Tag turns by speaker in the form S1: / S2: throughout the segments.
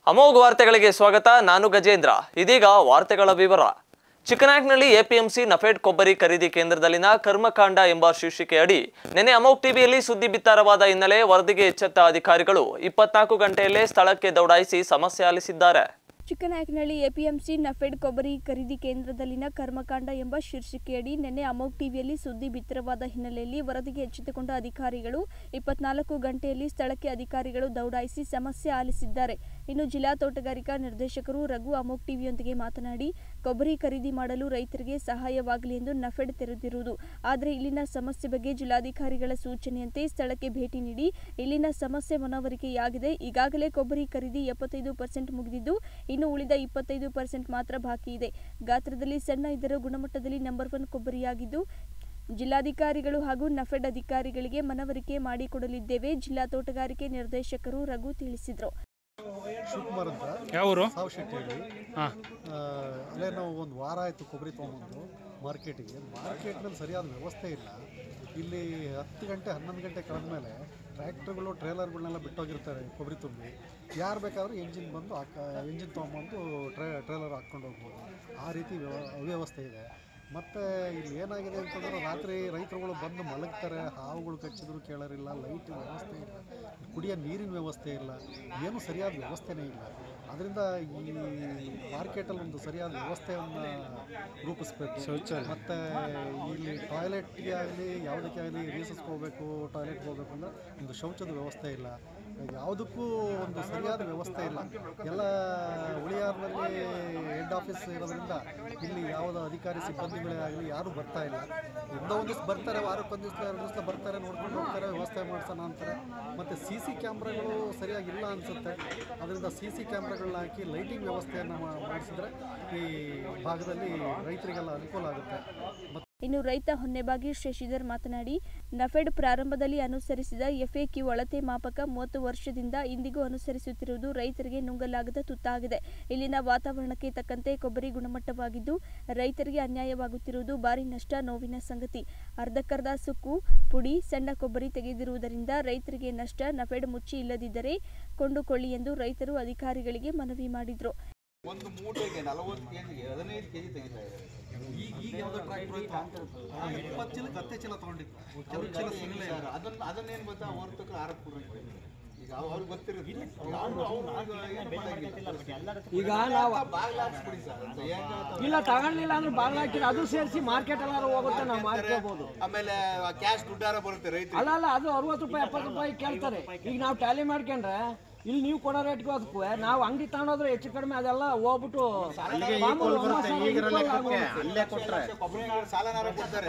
S1: ಅಮೋಘ ವಾರ್ತೆಗಳಿಗೆ ಸ್ವಾಗತ ನಾನು ಗಜೇಂದ್ರ ಇದೀಗ ವಾರ್ತೆಗಳ ವಿವರ ಚಿಕ್ಕನಾಯಕ್ನಲ್ಲಿ ಎಪಿಎಂಸಿ ನಫೆಡ್ ಕೊಬ್ಬರಿ ಖರೀದಿ ಕೇಂದ್ರದಲ್ಲಿನ ಕರ್ಮಕಾಂಡ ಎಂಬ ಶೀರ್ಷಿಕೆ ಅಡಿ ನಿನ್ನೆ ಅಮೋಘ್ ಟಿವಿಯಲ್ಲಿ ಸುದ್ದಿ ಬಿತ್ತಾರವಾದ ಹಿನ್ನೆಲೆ ವರದಿಗೆ ಎಚ್ಚೆತ್ತ ಅಧಿಕಾರಿಗಳು ಇಪ್ಪತ್ನಾಲ್ಕು ಗಂಟೆಯಲ್ಲೇ ಸ್ಥಳಕ್ಕೆ ದೌಡಾಯಿಸಿ ಸಮಸ್ಯೆ ಆಲಿಸಿದ್ದಾರೆ
S2: ಚಿಕ್ಕನಾಯಕನಹಳ್ಳಿ ಎಪಿಎಂಸಿ ನಫೆಡ್ ಕೊಬ್ಬರಿ ಖರೀದಿ ಕೇಂದ್ರದಲ್ಲಿನ ಕರ್ಮಕಾಂಡ ಎಂಬ ಶೀರ್ಷಿಕೆಯಡಿ ನಿನ್ನೆ ಅಮೋಘ್ ಟಿವಿಯಲ್ಲಿ ಸುದ್ದಿ ಬಿತ್ತರವಾದ ಹಿನ್ನೆಲೆಯಲ್ಲಿ ವರದಿಗೆ ಎಚ್ಚೆತ್ತುಕೊಂಡ ಅಧಿಕಾರಿಗಳು ಇಪ್ಪತ್ನಾಲ್ಕು ಗಂಟೆಯಲ್ಲಿ ಸ್ಥಳಕ್ಕೆ ಅಧಿಕಾರಿಗಳು ದೌಡಾಯಿಸಿ ಸಮಸ್ಯೆ ಆಲಿಸಿದ್ದಾರೆ ಇನ್ನು ಜಿಲ್ಲಾ ತೋಟಗಾರಿಕಾ ನಿರ್ದೇಶಕರು ರಘು ಅಮೋಘ್ ಟಿವಿಯೊಂದಿಗೆ ಮಾತನಾಡಿ ಕೊಬ್ಬರಿ ಖರೀದಿ ಮಾಡಲು ರೈತರಿಗೆ ಸಹಾಯವಾಗಲಿ ಎಂದು ನಫೆಡ್ ತೆರೆದಿರುವುದು ಆದರೆ ಇಲ್ಲಿನ ಸಮಸ್ಯೆ ಬಗ್ಗೆ ಜಿಲ್ಲಾಧಿಕಾರಿಗಳ ಸೂಚನೆಯಂತೆ ಸ್ಥಳಕ್ಕೆ ಭೇಟಿ ನೀಡಿ ಇಲ್ಲಿನ ಸಮಸ್ಯೆ ಮನವರಿಕೆಯಾಗಿದೆ ಈಗಾಗಲೇ ಕೊಬ್ಬರಿ ಖರೀದಿ ಎಪ್ಪತ್ತೈದು ಪರ್ಸೆಂಟ್ ಮುಗಿದಿದ್ದು ಇನ್ನು ಉಳಿದ ಇಪ್ಪತ್ತೈದು ಪರ್ಸೆಂಟ್ ಮಾತ್ರ ಬಾಕಿ ಇದೆ ಗಾತ್ರದಲ್ಲಿ ಸಣ್ಣ ಇದರ ಗುಣಮಟ್ಟದಲ್ಲಿ ನಂಬರ್ ಒನ್ ಕೊಬ್ಬರಿಯಾಗಿದ್ದು ಜಿಲ್ಲಾಧಿಕಾರಿಗಳು ಹಾಗೂ ನಫೆಡ್ ಅಧಿಕಾರಿಗಳಿಗೆ ಮನವರಿಕೆ ಮಾಡಿಕೊಡಲಿದ್ದೇವೆ ಜಿಲ್ಲಾ ತೋಟಗಾರಿಕೆ ನಿರ್ದೇಶಕರು ರಘು ತಿಳಿಸಿದರು
S3: ಶಿವಕುಮಾರ್ ಅಂತ
S4: ಯಾವ ಊರು
S3: ಸಾವು ಶೆಟ್ಟಿಯಲ್ಲಿ
S4: ಹಾಂ
S3: ಅಲ್ಲೇ ನಾವು ಒಂದು ವಾರ ಆಯಿತು ಕೊಬ್ಬರಿ ತೊಗೊಂಬಂದು ಮಾರ್ಕೆಟಿಗೆ ಮಾರ್ಕೆಟ್ನಲ್ಲಿ ಸರಿಯಾದ ವ್ಯವಸ್ಥೆ ಇಲ್ಲ ಇಲ್ಲಿ ಹತ್ತು ಗಂಟೆ ಹನ್ನೊಂದು ಗಂಟೆ ಕಳೆದ ಮೇಲೆ ಟ್ರ್ಯಾಕ್ಟರ್ಗಳು ಟ್ರೇಲರ್ಗಳನ್ನೆಲ್ಲ ಬಿಟ್ಟೋಗಿರ್ತಾರೆ ಕೊಬ್ಬರಿ ತುಂಬಿ ಯಾರು ಬೇಕಾದರೂ ಎಂಜಿನ್ ಬಂದು ಹಾಕ ಎಂಜಿನ್ ತೊಗೊಂಬಂದು ಟ್ರೇ ಟ್ರೇಲರ್ ಹಾಕ್ಕೊಂಡು ಹೋಗ್ಬೋದು ಆ ರೀತಿ ವ್ಯವ ಅವ್ಯವಸ್ಥೆ ಇದೆ ಮತ್ತು ಇಲ್ಲಿ ಏನಾಗಿದೆ ಅಂತಂದ್ರೆ ರಾತ್ರಿ ರೈತರುಗಳು ಬಂದು ಮಲಗ್ತಾರೆ ಹಾವುಗಳು ಕಚ್ಚಿದ್ರು ಕೇಳೋರಿಲ್ಲ ಲೈಟ್ ವ್ಯವಸ್ಥೆ ಇಲ್ಲ ಕುಡಿಯೋ ನೀರಿನ ವ್ಯವಸ್ಥೆ ಇಲ್ಲ ಏನು ಸರಿಯಾದ ವ್ಯವಸ್ಥೆನೇ ಇಲ್ಲ ಅದರಿಂದ ಈ ಮಾರ್ಕೆಟಲ್ಲಿ ಒಂದು ಸರಿಯಾದ ವ್ಯವಸ್ಥೆಯನ್ನು ರೂಪಿಸ್ಬೇಕು ಮತ್ತು ಇಲ್ಲಿ ಟಾಯ್ಲೆಟ್ಗೆ ಆಗಲಿ ಯಾವುದಕ್ಕೆ ಆಗಲಿ ರೀಸಸ್ಗೆ ಹೋಗಬೇಕು ಟಾಯ್ಲೆಟ್ಗೆ ಹೋಗ್ಬೇಕು ಅಂದರೆ ಒಂದು ಶೌಚದ ವ್ಯವಸ್ಥೆ ಇಲ್ಲ ಯಾವುದಕ್ಕೂ ಒಂದು ಸರಿಯಾದ ವ್ಯವಸ್ಥೆ ಇಲ್ಲ ಎಲ್ಲ ಉಳಿಯಾರ್ನಲ್ಲಿ ಹೆಡ್ ಆಫೀಸ್ ಇರೋದ್ರಿಂದ ಇಲ್ಲಿ ಯಾವುದೋ ಅಧಿಕಾರಿ ಸಿಬ್ಬಂದಿಗಳೇ ಆಗಲಿ ಯಾರೂ ಬರ್ತಾ ಇಲ್ಲ ಎಂದೋ ಒಂದು ದಿವಸ ಬರ್ತಾರೆ ವಾರಕ್ಕೊಂದು ದಿವಸ ಎರಡು ದಿವಸ ಬರ್ತಾರೆ ನೋಡ್ಕೊಂಡು ಹೋಗ್ತಾರೆ ವ್ಯವಸ್ಥೆ ಮಾಡ್ಸೋಣ ಅಂತಾರೆ ಮತ್ತು ಸಿ ಸಿ ಕ್ಯಾಮ್ರಾಗಳು ಸರಿಯಾಗಿಲ್ಲ ಅನಿಸುತ್ತೆ ಅದರಿಂದ ಸಿ ಸಿ ಕ್ಯಾಮ್ರಾಗಳನ್ನ ಹಾಕಿ ಲೈಟಿಂಗ್ ವ್ಯವಸ್ಥೆಯನ್ನು ಮಾಡಿಸಿದ್ರೆ ಈ ಭಾಗದಲ್ಲಿ ರೈತರಿಗೆಲ್ಲ ಅನುಕೂಲ ಆಗುತ್ತೆ ಮತ್ತು
S2: ಇನ್ನು ರೈತ ಹೊನ್ನೆಬಾಗಿ ಶಶಿಧರ್ ಮಾತನಾಡಿ ನಫೆಡ್ ಪ್ರಾರಂಭದಲ್ಲಿ ಅನುಸರಿಸಿದ ಎಫ್ಎಕ್ಯೂ ಅಳತೆ ಮಾಪಕ ಮೂವತ್ತು ವರ್ಷದಿಂದ ಇಂದಿಗೂ ಅನುಸರಿಸುತ್ತಿರುವುದು ರೈತರಿಗೆ ನುಂಗಲಾಗದ ತುತ್ತಾಗಿದೆ ಇಲ್ಲಿನ ವಾತಾವರಣಕ್ಕೆ ತಕ್ಕಂತೆ ಕೊಬ್ಬರಿ ಗುಣಮಟ್ಟವಾಗಿದ್ದು ರೈತರಿಗೆ ಅನ್ಯಾಯವಾಗುತ್ತಿರುವುದು ಭಾರಿ ನಷ್ಟ ನೋವಿನ ಸಂಗತಿ ಅರ್ಧಕ್ಕರ್ಧ ಸುಕ್ಕು ಪುಡಿ ಸಣ್ಣ ಕೊಬ್ಬರಿ ತೆಗೆದಿರುವುದರಿಂದ ರೈತರಿಗೆ ನಷ್ಟ ನಫೆಡ್ ಮುಚ್ಚಿ ಇಲ್ಲದಿದ್ದರೆ ಕೊಂಡುಕೊಳ್ಳಿ ಎಂದು ರೈತರು ಅಧಿಕಾರಿಗಳಿಗೆ ಮನವಿ ಮಾಡಿದರು
S5: ಒಂದು ಮೂಟೆಗೆ ನಲವತ್ತು ಕೆಜಿಗೆ ಹದಿನೈದು ಕೆಜಿ ತೆಗಿತಾ ಇದ್ದಾರೆ
S3: ಈಗ ಈಗ ಯಾವುದೋ ಟ್ರ್ಯಾಕ್ಟರ್ ಇಪ್ಪತ್ತು ಚೀಲ ಹತ್ತೆ ಚೀಲ ತೊಗೊಂಡಿತ್ತು ಕೆಲವು ಚೀಲ ಸಿಗಲೇ ಇಲ್ಲ
S5: ಅದನ್ನ ಅದನ್ನೇನು ಗೊತ್ತಾ ವರ್ತಕ ಆರಕ್ಕೆ ಕೊಡ್ಬೇಕು ಈಗ ಅವ್- ಅವ್ರಿಗೆ ಗೊತ್ತಿರುತ್ತೆ ಈಗ ಅವ್ರು- ಅವ್ರು ಏನು ಮಾಡಂಗಿಲ್ಲ.
S6: ಈಗ ನಾವು
S5: ಬಾಗ್ಲು ಹಾಕ್ಸ್ಬಿಡಿ ಸರ್ ಅಂತ ಹೆಂಗ
S6: ಇಲ್ಲ ತಗೊಳ್ಳಿಲ್ಲ ಅಂದ್ರೆ ಬಾಗಿಲು ಹಾಕಿದ್ರೆ ಅದು ಸೇರಿಸಿ ಮಾರ್ಕೆಟ್ ಎಲ್ಲಾರು ಹೋಗುತ್ತೆ ನಾವು ಮಾರ್ಕೋಬಹುದು
S5: ಆಮೇಲೆ ಕ್ಯಾಶ್ ದುಡ್ಡಾರ ಬರುತ್ತೆ ರೈತರು
S6: ಅಲ್ಲ ಅಲ್ಲ ಅದು ಅರವತ್ತು ರೂಪಾಯಿ ಎಪ್ಪತ್ತು ರೂಪಾಯಿ ಕೇಳ್ತಾರೆ ಈಗ ನಾವು ಟ್ಯಾಲಿ ಮಾಡ್ಕೊಂಡ್ರೆ ಇಲ್ಲಿ ನೀವು ಕೊಡೋ ರೇಟ್ಗೂ ಅದಕ್ಕೂ ನಾವು ಅಂಗಡಿ ತಗೊಂಡೋದ್ರೆ ಹೆಚ್ಚು ಕಡಿಮೆ ಅದೆಲ್ಲ ಹೋಗ್ಬಿಟ್ಟು ಮಾಮೂಲು ಮಸಾಲೆ equal ಆಗೋಗುತ್ತೆ.
S5: ಕೊಬ್ಬರಿ ಸಾಲನಾರ ಕೊಡ್ತಾರೆ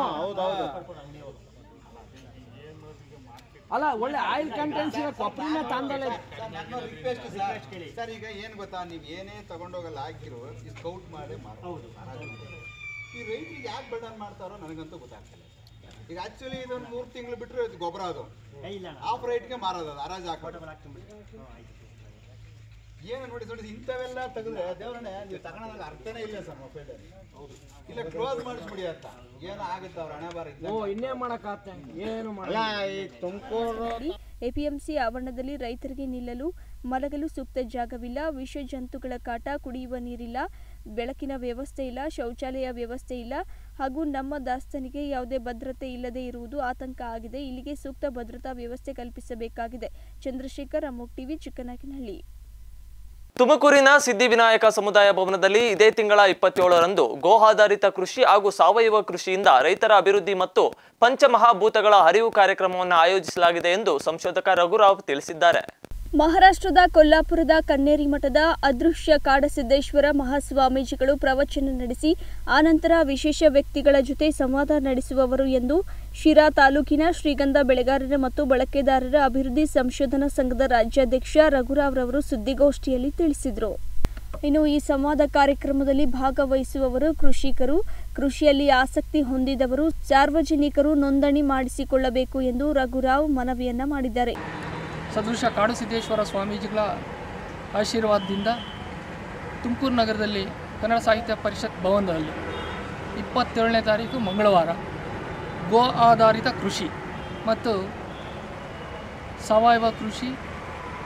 S6: ಅಲ್ಲ ಒಳ್ಳೆ ಆಯಿಲ್ ಕಂಟೆಂಟ್ಸ್ ಇರೋ ಕೊಬ್ಬರಿನ ತಂದಲ್ಲ
S5: ನನ್ನ ರಿಕ್ವೆಸ್ಟ್ ಸರ್ ಸರ್ ಈಗ ಏನು ಗೊತ್ತಾ ನೀವು ಏನೇ ತಗೊಂಡೋಗಲ್ಲ ಹಾಕಿರೋ ಇದು ಕೌಂಟ್ ಮಾಡಿ ಮಾರೋದು ಈ ರೈತರಿಗೆ ಯಾಕೆ ಬೆಳ್ದಾನ್ ಮಾಡ್ತಾರೋ ನನಗಂತೂ ಗೊತ್ತಾಗ್ತಿಲ್ಲ ಈಗ ಆಕ್ಚುಲಿ ಇದೊಂದು ಮೂರು ತಿಂಗಳು ಬಿಟ್ಟರೆ ಇದು ಗೊಬ್ಬರ ಅದು ಆಫ್ ರೈಟ್ಗೆ ಮಾರೋದು ಅದು ಹರಾಜು ಹಾಕೋದು ಏನು ನೋಡಿ ನೋಡಿ ಇಂಥವೆಲ್ಲ ತೆಗೆದ್ರೆ ದೇವ್ರನ್ನೇ ನೀವು ತಗೊಳೋದಾಗ ಅರ್ಥನೇ ಇಲ್ಲ ಸರ್ ಮೊಬೈಲ್ ಇಲ್ಲ ಕ್ಲೋಸ್ ಮಾಡಿಸ್ಬಿಡಿ ಅಂತ ಏನೋ ಆಗುತ್ತೆ ಅವ್ರ ಹಣೆ ಬಾರ
S6: ಓ ಇನ್ನೇ ಮಾಡಕ್ಕಾಗ್ತೆ ಏನು ಮಾಡಲ್ಲ
S2: ಎಪಿಎಂಸಿ ಆವರಣದಲ್ಲಿ ರೈತರಿಗೆ ನಿಲ್ಲಲು ಮಲಗಲು ಸೂಕ್ತ ಜಾಗವಿಲ್ಲ ವಿಷ ಜಂತುಗಳ ಕಾಟ ಕುಡಿಯುವ ನೀರಿಲ್ಲ ಬೆಳಕಿನ ವ್ಯವಸ್ಥೆ ಇಲ್ಲ ಶೌಚಾಲಯ ವ್ಯವಸ್ಥೆ ಇಲ್ಲ ಹಾಗೂ ನಮ್ಮ ದಾಸ್ತನಿಗೆ ಯಾವುದೇ ಭದ್ರತೆ ಇಲ್ಲದೆ ಇರುವುದು ಆತಂಕ ಆಗಿದೆ ಇಲ್ಲಿಗೆ ಸೂಕ್ತ ಭದ್ರತಾ ವ್ಯವಸ್ಥೆ ಕಲ್ಪಿಸಬೇಕಾಗಿದೆ ಚಂದ್ರಶೇಖರ್ ಅಮೋಕ್ ಟಿವಿ ಚಿಕ್ಕನಾಕಿನಹಳ್ಳಿ
S1: ತುಮಕೂರಿನ ಸಿದ್ಧಿವಿನಾಯಕ ಸಮುದಾಯ ಭವನದಲ್ಲಿ ಇದೇ ತಿಂಗಳ ಇಪ್ಪತ್ತೇಳರಂದು ಗೋ ಆಧಾರಿತ ಕೃಷಿ ಹಾಗೂ ಸಾವಯವ ಕೃಷಿಯಿಂದ ರೈತರ ಅಭಿವೃದ್ಧಿ ಮತ್ತು ಪಂಚಮಹಾಭೂತಗಳ ಅರಿವು ಕಾರ್ಯಕ್ರಮವನ್ನು ಆಯೋಜಿಸಲಾಗಿದೆ ಎಂದು ಸಂಶೋಧಕ ರಘುರಾವ್ ತಿಳಿಸಿದ್ದಾರೆ
S2: ಮಹಾರಾಷ್ಟ್ರದ ಕೊಲ್ಲಾಪುರದ ಕನ್ನೇರಿ ಮಠದ ಅದೃಶ್ಯ ಕಾಡಸಿದ್ದೇಶ್ವರ ಮಹಾಸ್ವಾಮೀಜಿಗಳು ಪ್ರವಚನ ನಡೆಸಿ ಆನಂತರ ವಿಶೇಷ ವ್ಯಕ್ತಿಗಳ ಜೊತೆ ಸಂವಾದ ನಡೆಸುವವರು ಎಂದು ಶಿರಾ ತಾಲೂಕಿನ ಶ್ರೀಗಂಧ ಬೆಳೆಗಾರರ ಮತ್ತು ಬಳಕೆದಾರರ ಅಭಿವೃದ್ಧಿ ಸಂಶೋಧನಾ ಸಂಘದ ರಾಜ್ಯಾಧ್ಯಕ್ಷ ರಘುರಾವ್ ರವರು ಸುದ್ದಿಗೋಷ್ಠಿಯಲ್ಲಿ ತಿಳಿಸಿದರು ಇನ್ನು ಈ ಸಂವಾದ ಕಾರ್ಯಕ್ರಮದಲ್ಲಿ ಭಾಗವಹಿಸುವವರು ಕೃಷಿಕರು ಕೃಷಿಯಲ್ಲಿ ಆಸಕ್ತಿ ಹೊಂದಿದವರು ಸಾರ್ವಜನಿಕರು ನೋಂದಣಿ ಮಾಡಿಸಿಕೊಳ್ಳಬೇಕು ಎಂದು ರಘುರಾವ್ ಮನವಿಯನ್ನ ಮಾಡಿದ್ದಾರೆ
S7: ಸದೃಶ ಕಾಡು ಸಿದ್ದೇಶ್ವರ ಸ್ವಾಮೀಜಿಗಳ ಆಶೀರ್ವಾದದಿಂದ ತುಮಕೂರು ನಗರದಲ್ಲಿ ಕನ್ನಡ ಸಾಹಿತ್ಯ ಪರಿಷತ್ ಭವನದಲ್ಲಿ ಇಪ್ಪತ್ತೇಳನೇ ತಾರೀಕು ಮಂಗಳವಾರ ಗೋ ಆಧಾರಿತ ಕೃಷಿ ಮತ್ತು ಸಾವಯವ ಕೃಷಿ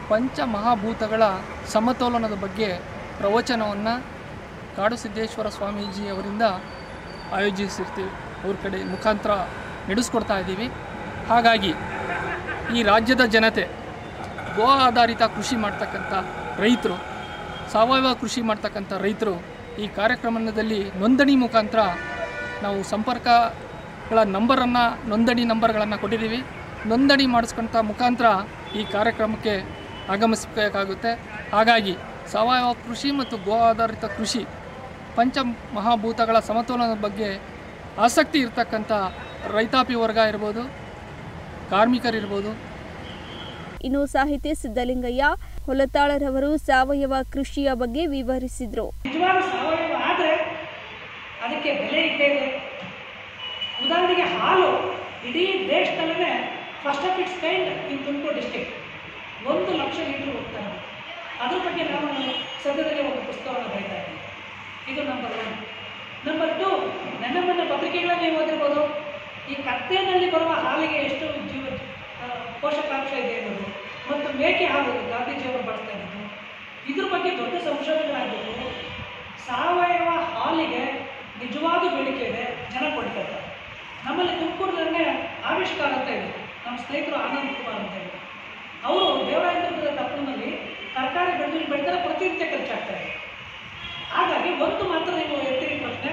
S7: ಪಂಚ ಮಹಾಭೂತಗಳ ಸಮತೋಲನದ ಬಗ್ಗೆ ಪ್ರವಚನವನ್ನು ಕಾಡು ಸಿದ್ದೇಶ್ವರ ಸ್ವಾಮೀಜಿ ಅವರಿಂದ ಆಯೋಜಿಸಿರ್ತೀವಿ ಅವ್ರ ಕಡೆ ಮುಖಾಂತರ ನಡೆಸ್ಕೊಡ್ತಾ ಇದ್ದೀವಿ ಹಾಗಾಗಿ ಈ ರಾಜ್ಯದ ಜನತೆ ಗೋ ಆಧಾರಿತ ಕೃಷಿ ಮಾಡ್ತಕ್ಕಂಥ ರೈತರು ಸಾವಯವ ಕೃಷಿ ಮಾಡ್ತಕ್ಕಂಥ ರೈತರು ಈ ಕಾರ್ಯಕ್ರಮದಲ್ಲಿ ನೋಂದಣಿ ಮುಖಾಂತರ ನಾವು ಸಂಪರ್ಕಗಳ ನಂಬರನ್ನು ನೋಂದಣಿ ನಂಬರ್ಗಳನ್ನು ಕೊಟ್ಟಿದ್ದೀವಿ ನೋಂದಣಿ ಮಾಡಿಸ್ಕೊಂಥ ಮುಖಾಂತರ ಈ ಕಾರ್ಯಕ್ರಮಕ್ಕೆ ಆಗಮಿಸಬೇಕಾಗುತ್ತೆ ಹಾಗಾಗಿ ಸಾವಯವ ಕೃಷಿ ಮತ್ತು ಗೋ ಆಧಾರಿತ ಕೃಷಿ ಪಂಚ ಮಹಾಭೂತಗಳ ಸಮತೋಲನದ ಬಗ್ಗೆ ಆಸಕ್ತಿ ಇರ್ತಕ್ಕಂಥ ರೈತಾಪಿ ವರ್ಗ ಇರ್ಬೋದು ಕಾರ್ಮಿಕರಿರ್ಬೋದು
S2: ಇನ್ನು ಸಾಹಿತಿ ಸಿದ್ದಲಿಂಗಯ್ಯ ಹೊಲತಾಳರವರು ಸಾವಯವ ಕೃಷಿಯ ಬಗ್ಗೆ ವಿವರಿಸಿದರು
S4: ನಿಜವಾದ ಸಾವಯವ ಆದರೆ ಅದಕ್ಕೆ ಬೆಲೆ ಇದ್ದೇ ಇದೆ ಉದಾಹರಣೆಗೆ ಹಾಲು ಇಡೀ ದೇಶದಲ್ಲೇ first of its kind in Tumakuru district ಒಂದು ಲಕ್ಷ ಲೀಟ್ರ್ ಹೋಗ್ತಾರೆ ಅದ್ರ ಬಗ್ಗೆ ನಾನು ಸದ್ಯದಲ್ಲಿ ಒಂದು ಪುಸ್ತಕವನ್ನು ಬರೀತಾ ಇದ್ದೀನಿ ಇದು ನಂಬರ್ ಒನ್ ನಂಬರ್ ಟು ನನ್ನ ಮೊನ್ನೆ ಪತ್ರಿಕೆಗಳಲ್ಲಿ ನೀವು ಓದಿರ್ಬೋದು ಈ ಕತ್ತೆನಲ್ಲಿ ಬರುವ ಹಾಲಿಗೆ ಎಷ್ಟು ಜೀವ ಆ, ಪೋಷಕಾಂಶ ಇದೆ ಅನ್ನೋದು ಮತ್ತು ಮೇಕೆ ಹಾಲು ಗಾಂಧೀಜಿಯವರು ಬಳಸ್ತಾ ಇರೋದು ಇದ್ರ ಬಗ್ಗೆ ದೊಡ್ಡ ಸಂಶೋಧನೆ ಆಗಬೇಕು ಸಾವಯವ ಹಾಲಿಗೆ ನಿಜವಾದ ಬೇಡಿಕೆ ಇದೆ ಜನ ಕೊಡ್ತಾರೆ ನಮ್ಮಲ್ಲಿ ತುಮಕೂರಿನಲ್ಲೇ ಆವಿಷ್ಕಾರ ಅಂತ ಇದೆ ನಮ್ಮ ಸ್ನೇಹಿತರು ಆನಂದ್ ಕುಮಾರ್ ಅಂತ ಹೇಳಿ ಅವರು ದೇವರಾಯನಗರದ ತಪ್ಪಲಿನಲ್ಲಿ ತರಕಾರಿ ಬೆಳೆದು ಬೆಳೆದರೆ ಪ್ರತಿನಿತ್ಯ ಖರ್ಚಾಗ್ತಾ ಇದೆ ಹಾಗಾಗಿ ಒಂದು ಮಾತ್ರ ನೀವು ಎತ್ತಿನ ಪ್ರಶ್ನೆ